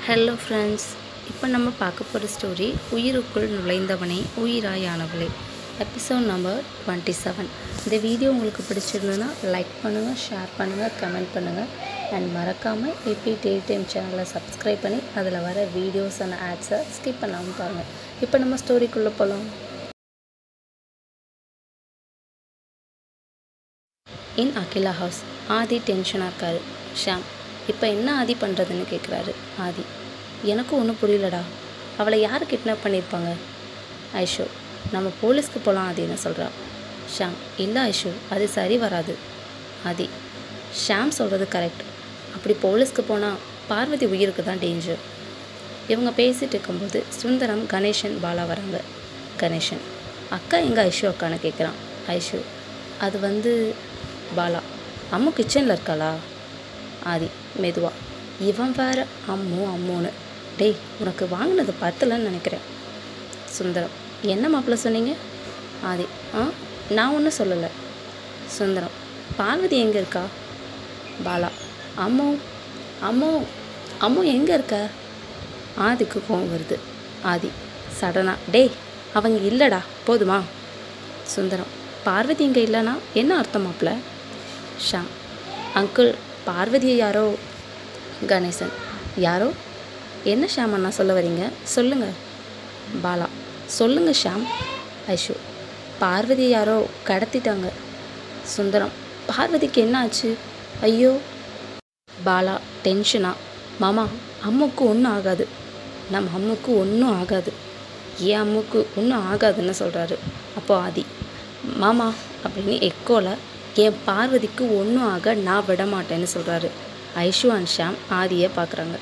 Hello friends இப்போ நம்ம பார்க்க போகிற ஸ்டோரி உயிருக்குள் நுழைந்தவனே உயிராயானவளே எபிசோட் நம்பர் டுவெண்ட்டி செவன் இந்த வீடியோ உங்களுக்கு பிடிச்சிருந்ததுன்னா லைக் பண்ணுங்கள் ஷேர் பண்ணுங்கள் கமெண்ட் பண்ணுங்கள் அண்ட் மறக்காமல் ஏபி டெய்லி டைம் சேனலை சப்ஸ்கிரைப் பண்ணி அதில் வர வீடியோஸ் அண்ட் ஆட்ஸை ஸ்கிப் பண்ணாமல் பாருங்கள் இப்போ நம்ம ஸ்டோரிக்குள்ளே போகலாம் இன் அகிலா ஹவுஸ் ஆதி டென்ஷனாக இருக்காரு ஷாம் இப்போ என்ன ஆதி பண்ணுறதுன்னு கேட்குறாரு ஆதி எனக்கும் ஒன்றும் புரியலடா அவளை யார் கிட்னாப் பண்ணியிருப்பாங்க ஐஷு நம்ம போலீஸ்க்கு போகலாம் ஆதின்னு சொல்கிறா ஷாம் இல்லை ஐஷு அது சரி வராது ஆதி ஷாம் சொல்கிறது கரெக்ட் அப்படி போலீஸ்க்கு போனால் பார்வதி உயிருக்கு தான் டேஞ்சர் இவங்க பேசிகிட்டு இருக்கும்போது சுந்தரம் கணேசன் பாலா வராங்க கணேசன் அக்கா எங்கே ஐஷு அக்கான்னு கேட்குறான் ஐஷு அது வந்து பாலா அம்மு கிச்சனில் இருக்காளா ஆதி மெதுவா இவன் வேற அம்மு அம்முன்னு டேய் உனக்கு வாங்கினது பத்தலன்னு நினைக்கிறேன் சுந்தரம் என்ன மாப்பிள்ள சொன்னீங்க ஆதி ஆ நான் ஒன்றும் சொல்லலை சுந்தரம் பார்வதி எங்கே இருக்கா பாலா அம்மு அம்மு அம்மு எங்கே இருக்க ஆதிக்கு கோவம் வருது ஆதி சடனா டேய் அவங்க இல்லைடா போதுமா சுந்தரம் பார்வதி இங்கே இல்லைன்னா என்ன அர்த்தம் மாப்பிள்ள ஷாம் அங்கிள் பார்வதியை யாரோ கணேசன் யாரோ என்ன ஷாம் அண்ணா சொல்ல வரீங்க சொல்லுங்க பாலா சொல்லுங்க ஷாம் ஐஷு பார்வதியை யாரோ கடத்திட்டாங்க சுந்தரம் பார்வதிக்கு என்ன ஆச்சு ஐயோ பாலா டென்ஷனா மாமா அம்முக்கு ஒன்றும் ஆகாது நம்ம அம்முக்கு ஒன்றும் ஆகாது ஏன் அம்முக்கு ஒன்றும் ஆகாதுன்னு சொல்கிறாரு அப்போ ஆதி மாமா அப்படின்னு எக்கோல என் பார்வதிக்கு ஒன்றும் ஆக நான் விட மாட்டேன்னு சொல்கிறாரு ஐஷு அண்ட் ஷாம் ஆதியை பார்க்குறாங்க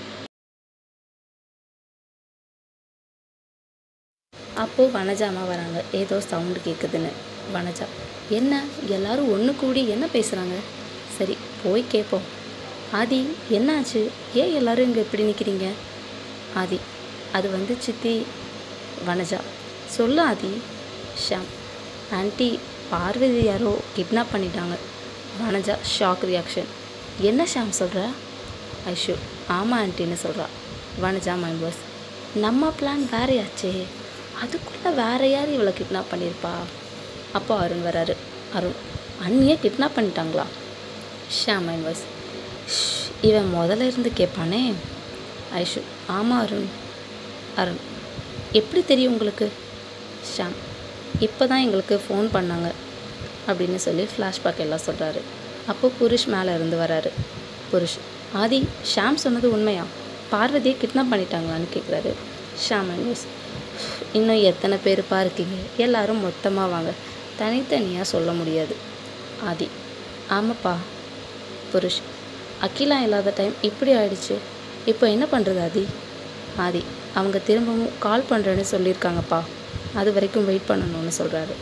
அப்போது வனஜாமா வராங்க ஏதோ சவுண்டு கேட்குதுன்னு வனஜா என்ன எல்லாரும் ஒன்று கூடி என்ன பேசுகிறாங்க சரி போய் கேட்போம் ஆதி என்னாச்சு ஏன் எல்லாரும் இங்கே இப்படி நிற்கிறீங்க ஆதி அது வந்து சித்தி வனஜா சொல்லு ஆதி ஷாம் ஆன்ட்டி பார்வதி யாரோ கிட்னாப் பண்ணிட்டாங்க வனஜா ஷாக் ரியாக்ஷன் என்ன ஷாம் சொல்கிற ஐஷு ஆமாம் ஆன்ட்டின்னு சொல்கிறா வனஜா மைண்ட் வாஸ் நம்ம பிளான் வேறையாச்சே அதுக்குள்ளே வேற யார் இவளை கிட்னாப் பண்ணியிருப்பா அப்போ அருண் வராரு அருண் அண்ணியே கிட்னாப் பண்ணிட்டாங்களா ஷாம் மைண்ட் வாஸ் இவன் முதல்ல இருந்து கேட்பானே ஐஷு ஆமாம் அருண் அருண் எப்படி தெரியும் உங்களுக்கு ஷாம் இப்போ தான் எங்களுக்கு ஃபோன் பண்ணாங்க அப்படின்னு சொல்லி ஃப்ளாஷ்பேக் எல்லாம் சொல்கிறாரு அப்போ புருஷ் மேலே இருந்து வராரு புருஷ் ஆதி ஷாம் சொன்னது உண்மையா பார்வதியை கிட்னாப் பண்ணிட்டாங்களான்னு கேட்குறாரு ஷாம் நியூஸ் இன்னும் எத்தனை பேருப்பா இருக்கீங்க எல்லாரும் மொத்தமாக வாங்க தனித்தனியாக சொல்ல முடியாது ஆதி ஆமாப்பா புருஷ் அகிலா இல்லாத டைம் இப்படி ஆயிடுச்சு இப்போ என்ன பண்ணுறது ஆதி ஆதி அவங்க திரும்பவும் கால் பண்ணுறேன்னு சொல்லியிருக்காங்கப்பா அது வரைக்கும் வெயிட் பண்ணணும்னு சொல்கிறாரு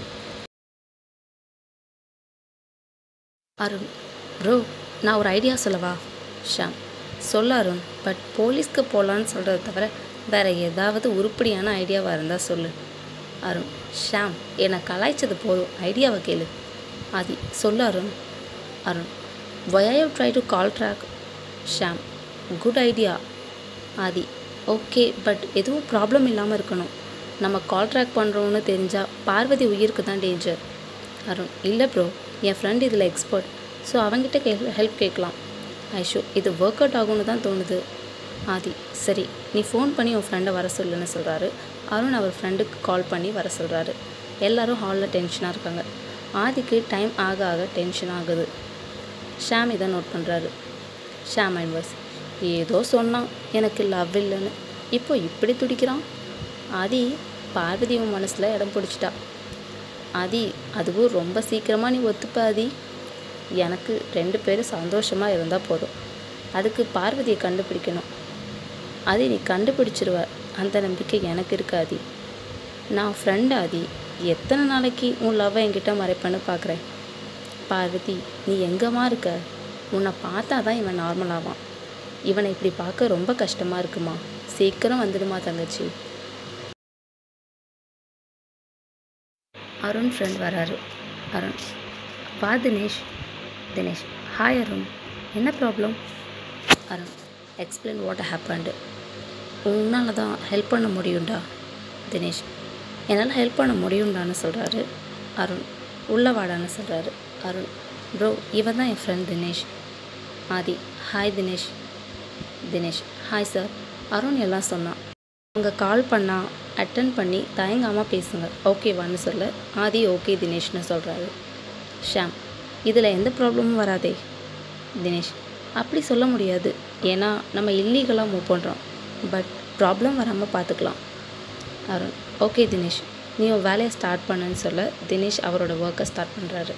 அருண் ப்ரோ நான் ஒரு ஐடியா சொல்லவா ஷாம் சொல்ல அருண் பட் போலீஸ்க்கு போகலான்னு சொல்கிறத தவிர வேறு ஏதாவது உருப்படியான ஐடியாவாக இருந்தால் சொல்லு அருண் ஷாம் என்னை கலாய்ச்சது போதும் ஐடியாவை கேளு ஆதி சொல்லு Arun Arun why I try to call track Sham good idea Adhi okay but எதுவும் ப்ராப்ளம் இல்லாமல் இருக்கணும் நம்ம கால் ட்ராக் பண்ணுறோன்னு தெரிஞ்சால் பார்வதி உயிருக்கு தான் டேஞ்சர் அருண் இல்லை ப்ரோ என் ஃப்ரெண்ட் இதில் எக்ஸ்பர்ட் ஸோ அவங்ககிட்ட கே ஹெல்ப் கேட்கலாம் ஐஷு இது ஒர்க் அவுட் ஆகும்னு தான் தோணுது ஆதி சரி நீ ஃபோன் பண்ணி உன் ஃப்ரெண்டை வர சொல்லுன்னு சொல்கிறாரு அருண் அவர் ஃப்ரெண்டுக்கு கால் பண்ணி வர சொல்கிறாரு எல்லோரும் ஹாலில் டென்ஷனாக இருக்காங்க ஆதிக்கு டைம் ஆக ஆக டென்ஷன் ஆகுது ஷாம் இதை நோட் பண்ணுறாரு ஷாம் அன்வர்ஸ் ஏதோ சொன்னான் எனக்கு லவ் இல்லைன்னு இப்போ இப்படி துடிக்கிறான் ஆதி பார்வதி உன் மனசில் இடம் பிடிச்சிட்டா ஆதி அதுவும் ரொம்ப சீக்கிரமாக நீ ஒத்துப்ப ஆதி எனக்கு ரெண்டு பேரும் சந்தோஷமாக இருந்தால் போதும் அதுக்கு பார்வதியை கண்டுபிடிக்கணும் அது நீ கண்டுபிடிச்சிருவ அந்த நம்பிக்கை எனக்கு இருக்காதி நான் ஃப்ரெண்ட் ஆதி எத்தனை நாளைக்கு உன் லவ்வை என்கிட்ட மறைப்பேன்னு பார்க்குறேன் பார்வதி நீ எங்கேம்மா இருக்க உன்னை பார்த்தா தான் இவன் நார்மல் ஆவான் இவனை இப்படி பார்க்க ரொம்ப கஷ்டமாக இருக்குமா சீக்கிரம் வந்துடுமா தங்கச்சி அருண் ஃப்ரெண்ட் வராரு அருண் வா தினேஷ் தினேஷ் ஹாய் அருண் என்ன problem Arun explain what happened உன்னால் தான் ஹெல்ப் பண்ண முடியும்டா தினேஷ் என்னால் ஹெல்ப் பண்ண முடியும்டான்னு சொல்கிறாரு அருண் உள்ள வாடான்னு சொல்கிறாரு அருண் ப்ரோ இவன் தான் என் friend Dinesh Adhi hi Dinesh Dinesh hi sir Arun எல்லாம் சொன்னான் அவங்க கால் பண்ணால் அட்டன் பண்ணி தயங்காமல் பேசுங்க ஓகேவான்னு சொல்ல ஆதி ஓகே தினேஷ்னு சொல்கிறாரு ஷாம் இதில் எந்த ப்ராப்ளமும் வராதே தினேஷ் அப்படி சொல்ல முடியாது ஏன்னா நம்ம இல்லீகலாக மூவ் பண்ணுறோம் பட் ப்ராப்ளம் வராமல் பார்த்துக்கலாம் அருண் ஓகே தினேஷ் நீ உன் வேலையை ஸ்டார்ட் பண்ணுன்னு சொல்ல தினேஷ் அவரோட ஒர்க்கை ஸ்டார்ட் பண்ணுறாரு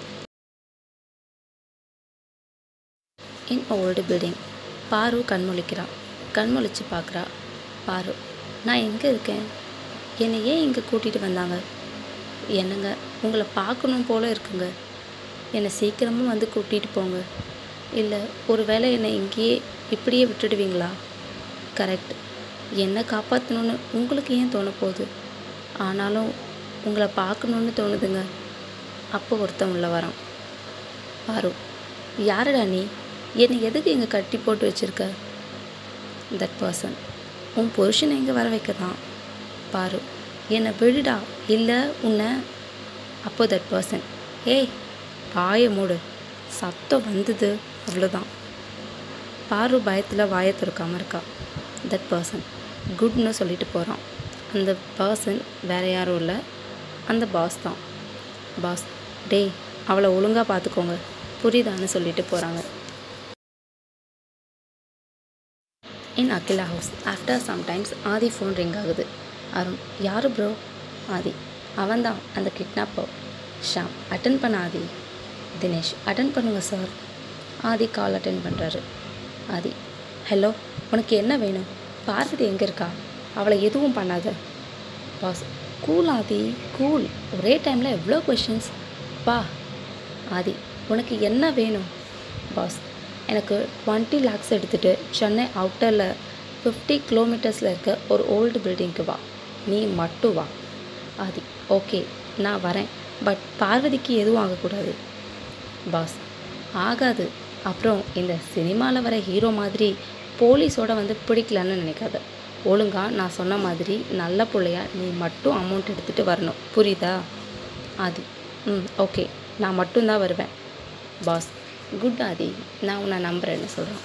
இன் ஓல்டு பில்டிங் பாரு கண்முழிக்கிறா கண்முழிச்சு பார்க்குறா பாரு நான் எங்கே இருக்கேன் என்னை ஏன் இங்கே கூட்டிகிட்டு வந்தாங்க என்னங்க உங்களை பார்க்கணும் போல இருக்குங்க என்னை சீக்கிரமாக வந்து கூட்டிகிட்டு போங்க இல்லை ஒரு வேளை என்னை இங்கேயே இப்படியே விட்டுடுவீங்களா கரெக்ட் என்னை காப்பாற்றணுன்னு உங்களுக்கு ஏன் தோண போகுது ஆனாலும் உங்களை பார்க்கணுன்னு தோணுதுங்க அப்போ ஒருத்தன் உள்ள வரான் பாரு யாருடா நீ என்னை எதுக்கு இங்கே கட்டி போட்டு வச்சிருக்க தட் பர்சன் உன் புருஷனை இங்கே வர வைக்க தான் பாரு என்னை விடுடா இல்லை உன்னை அப்போ தட் பர்சன் ஏய் வாயை மூடு சத்தம் வந்தது அவ்வளோதான் பாரு பயத்தில் வாயை திறக்காமல் இருக்கா தட் பர்சன் குட்னு சொல்லிட்டு போகிறான் அந்த பர்சன் வேற யாரும் இல்லை அந்த பாஸ் தான் பாஸ் டேய் அவளை ஒழுங்காக பார்த்துக்கோங்க புரியுதான்னு சொல்லிட்டு போகிறாங்க in Akila house after sometimes Adhi phone ring ஆகுது அருண் யாரு ப்ரோ ஆதி அவன்தான் அந்த கிட்னாப்பர் ஷாம் அட்டன் பண்ண ஆதி தினேஷ் அட்டன் பண்ணுங்க சார் ஆதி கால் அட்டன் பண்ணுறாரு ஆதி ஹலோ உனக்கு என்ன வேணும் பார்வதி எங்கே இருக்கா அவளை எதுவும் பண்ணாத பாஸ் கூல் ஆதி கூல் ஒரே டைமில் எவ்வளோ கொஷின்ஸ் பா ஆதி உனக்கு என்ன வேணும் பாஸ் எனக்கு டுவெண்ட்டி லேக்ஸ் எடுத்துகிட்டு சென்னை அவுட்டரில் ஃபிஃப்டி கிலோமீட்டர்ஸில் இருக்க ஒரு ஓல்டு பில்டிங்க்கு வா நீ மட்டும் வா ஆதி ஓகே நான் வரேன் பட் பார்வதிக்கு எதுவும் ஆகக்கூடாது பாஸ் ஆகாது அப்புறம் இந்த சினிமாவில் வர ஹீரோ மாதிரி போலீஸோட வந்து பிடிக்கலன்னு நினைக்காத ஒழுங்கா நான் சொன்ன மாதிரி நல்ல பிள்ளையா நீ மட்டும் அமௌண்ட் எடுத்துகிட்டு வரணும் புரியுதா ஆதி ம் ஓகே நான் மட்டும்தான் வருவேன் பாஸ் குட் ஆதி நான் உன்னை நம்புறேன்னு சொல்கிறான்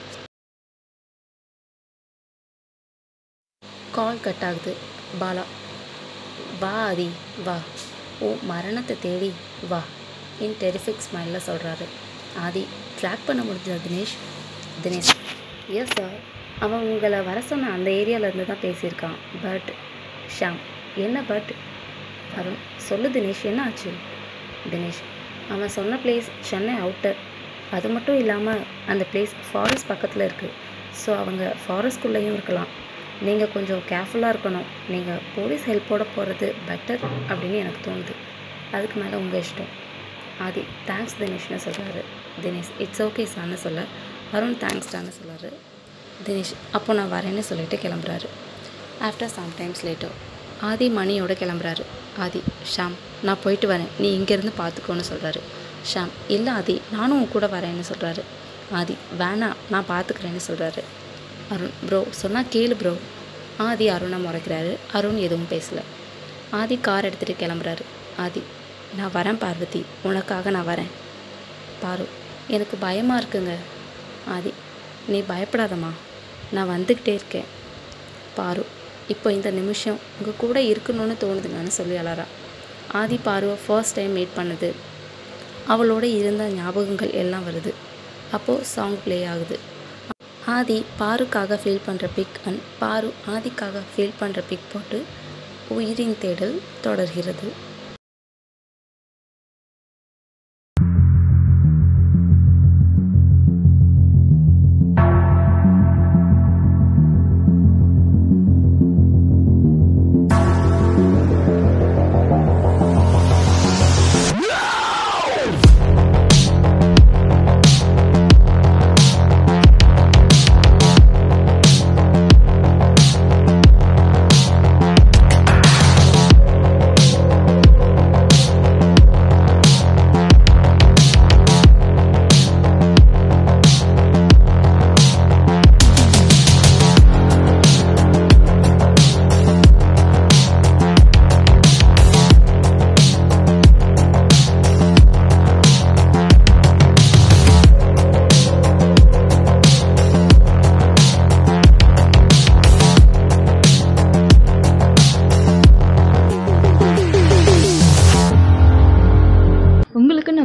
கால் கட் ஆகுது பாலா வா ஆதி வா ஓ மரணத்தை தேடி வா இன் டெரிஃபிக் ஸ்மைலில் சொல்கிறாரு ஆதி ட்ராக் பண்ண முடிஞ்சதா தினேஷ் தினேஷ் எஸ் சார் அவன் உங்களை வர சொன்ன அந்த ஏரியாவிலேருந்து தான் பேசியிருக்கான் பட் ஷாம் என்ன பட் அருண் சொல்லு தினேஷ் என்ன ஆச்சு தினேஷ் அவன் சொன்ன பிளேஸ் சென்னை அவுட்டர் அது மட்டும் இல்லாமல் அந்த பிளேஸ் ஃபாரஸ்ட் பக்கத்தில் இருக்குது ஸோ அவங்க ஃபாரஸ்ட்குள்ளேயும் இருக்கலாம் நீங்கள் கொஞ்சம் கேர்ஃபுல்லாக இருக்கணும் நீங்கள் போலீஸ் ஹெல்ப்போட போகிறது பெட்டர் அப்படின்னு எனக்கு தோணுது அதுக்கு மேலே உங்கள் இஷ்டம் ஆதி தேங்க்ஸ் தினேஷ்னு சொல்கிறாரு தினேஷ் இட்ஸ் ஓகே சார்னு சொல்ல அருண் தேங்க்ஸ்டான்னு சொல்கிறாரு தினேஷ் அப்போ நான் வரேன்னு சொல்லிட்டு கிளம்புறாரு ஆஃப்டர் சம்டைம்ஸ் லேட்டர் ஆதி மணியோட கிளம்புறாரு ஆதி ஷாம் நான் போயிட்டு வரேன் நீ இங்கேருந்து பார்த்துக்கோன்னு சொல்கிறாரு ஷாம் இல்லை ஆதி நானும் உன் கூட வரேன்னு சொல்கிறாரு ஆதி வேணாம் நான் பார்த்துக்கிறேன்னு சொல்கிறாரு அருண் ப்ரோ சொன்னால் கேளு ப்ரோ ஆதி அருணை முறைக்கிறாரு அருண் எதுவும் பேசல ஆதி கார் எடுத்துகிட்டு கிளம்புறாரு ஆதி நான் வரேன் பார்வதி உனக்காக நான் வரேன் பாரு எனக்கு பயமாக இருக்குங்க ஆதி நீ பயப்படாதம்மா நான் வந்துக்கிட்டே இருக்கேன் பாரு இப்போ இந்த நிமிஷம் உங்கள் கூட இருக்கணும்னு தோணுதுங்கன்னு சொல்லி அலறா ஆதி பாருவை ஃபர்ஸ்ட் டைம் மீட் பண்ணது அவளோட இருந்த ஞாபகங்கள் எல்லாம் வருது அப்போது சாங் ப்ளே ஆகுது ஆதி பாருக்காக ஃபீல் பண்ணுற பிக் அண்ட் பாரு ஆதிக்காக ஃபீல் பண்ணுற பிக் போட்டு உயிரின் தேடல் தொடர்கிறது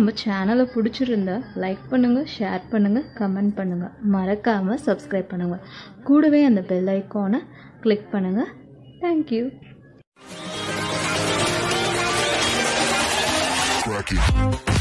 நம்ம சேனலை பிடிச்சிருந்தா லைக் பண்ணுங்கள் ஷேர் பண்ணுங்கள் கமெண்ட் பண்ணுங்கள் மறக்காமல் சப்ஸ்கிரைப் பண்ணுங்கள் கூடவே அந்த பெல் ஐக்கானை கிளிக் பண்ணுங்கள் தேங்க்யூ Crack it.